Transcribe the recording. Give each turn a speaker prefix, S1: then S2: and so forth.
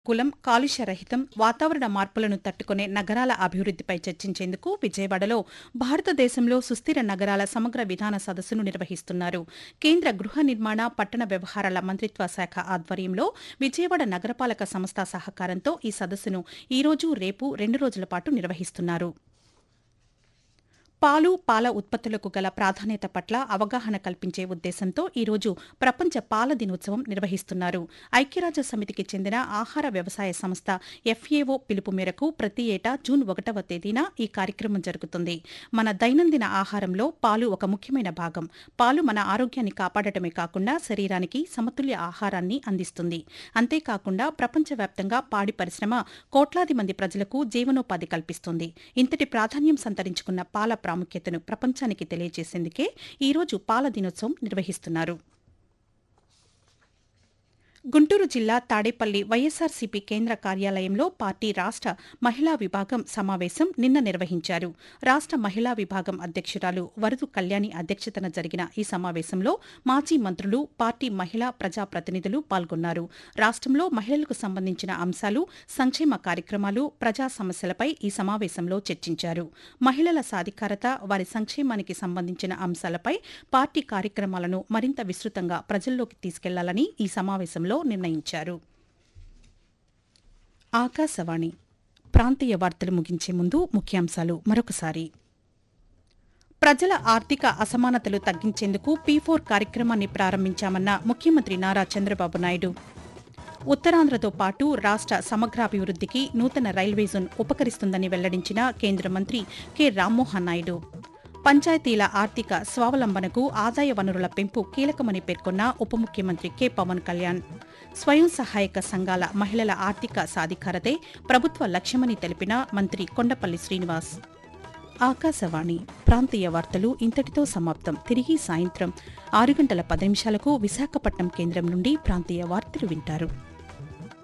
S1: కులం కాలుష్య రహితం వాతావరణ మార్పులను తట్టుకునే నగరాల అభివృద్ధిపై చర్చించేందుకు విజయవాడలో భారతదేశంలో సుస్థిర నగరాల సమగ్ర విధాన సదస్సును నిర్వహిస్తున్నారు కేంద్ర గృహ నిర్మాణ పట్టణ వ్యవహారాల మంత్రిత్వ శాఖ ఆధ్వర్యంలో విజయవాడ నగరపాలక సంస్థ సహకారంతో ఈ సదస్సును ఈ రోజు రేపు రెండు రోజుల పాటు నిర్వహిస్తున్నారు పాలు పాల ఉత్పత్తులకు గల ప్రాధాన్యత పట్ల అవగాహన కల్పించే ఉద్దేశంతో ఈ రోజు ప్రపంచ పాల దినోత్సవం నిర్వహిస్తున్నారు ఐక్యరాజ్య సమితికి చెందిన ఆహార వ్యవసాయ సంస్థ ఎఫ్ఏఓ పిలుపు మేరకు ప్రతి ఏటా జూన్ ఒకటవ తేదీన ఈ కార్యక్రమం జరుగుతుంది మన దైనందిన ఆహారంలో పాలు ఒక ముఖ్యమైన భాగం పాలు మన ఆరోగ్యాన్ని కాపాడటమే కాకుండా శరీరానికి సమతుల్య ఆహారాన్ని అందిస్తుంది అంతేకాకుండా ప్రపంచవ్యాప్తంగా పాడి పరిశ్రమ కోట్లాది మంది ప్రజలకు జీవనోపాధి కల్పిస్తుంది ఇంతటి ప్రాధాన్యం సంతరించుకున్న పాల ప్రాముఖ్యతను ప్రపంచానికి తెలియజేసేందుకే ఈరోజు పాల దినోత్సవం నిర్వహిస్తున్నారు గుంటూరు జిల్లా తాడేపల్లి వైఎస్సార్సీపీ కేంద్ర కార్యాలయంలో పార్టీ రాష్ట మహిళా విభాగం సమావేశం నిన్న నిర్వహించారు రాష్ట మహిళా విభాగం అధ్యక్షురాలు వరదు కళ్యాణి అధ్యక్షతన జరిగిన ఈ సమావేశంలో మాజీ మంత్రులు పార్టీ మహిళా ప్రజాప్రతినిధులు పాల్గొన్నారు రాష్ట్రంలో మహిళలకు సంబంధించిన అంశాలు సంక్షేమ కార్యక్రమాలు ప్రజా సమస్యలపై ఈ సమావేశంలో చర్చించారు మహిళల సాధికారత వారి సంక్షేమానికి సంబంధించిన అంశాలపై పార్టీ కార్యక్రమాలను మరింత విస్తృతంగా ప్రజల్లోకి తీసుకెళ్లాలని ఈ సమావేశంలో నిర్ణయించారు ఆకాశవాణి ప్రాంతీయ వార్తలు ముగించే ముందు ముఖ్యాంశాలు మరొకసారి ప్రజల ఆర్థిక అసమానతలు తగ్గించేందుకు పీ ఫోర్ కార్యక్రమాన్ని ప్రారంభించామన్న ముఖ్యమంత్రి నారా చంద్రబాబు నాయుడు ఉత్తరాంధ్రతో పాటు రాష్ట సమగ్రాభివృద్ధికి నూతన రైల్వే జోన్ ఉపకరిస్తుందని వెల్లడించిన కేంద్ర మంత్రి కె రామ్మోహన్ నాయుడు పంచాయతీల ఆర్థిక స్వావలంబనకు ఆదాయ వనరుల పెంపు కీలకమని పేర్కొన్న ఉప ముఖ్యమంత్రి కె పవన్ కళ్యాణ్ స్వయం సహాయక సంఘాల మహిళల ఆర్థిక సాధికారతే ప్రభుత్వ లక్ష్యమని తెలిపిన మంత్రి కొండపల్లి శ్రీనివాస్ ఆకాశవాణి ప్రాంతీయ వార్తలు ఇంతటితో సమాప్తం తిరిగి సాయంత్రం ఆరు గంటల పది నిమిషాలకు విశాఖపట్నం కేంద్రం నుండి ప్రాంతీయ వార్తలు వింటారు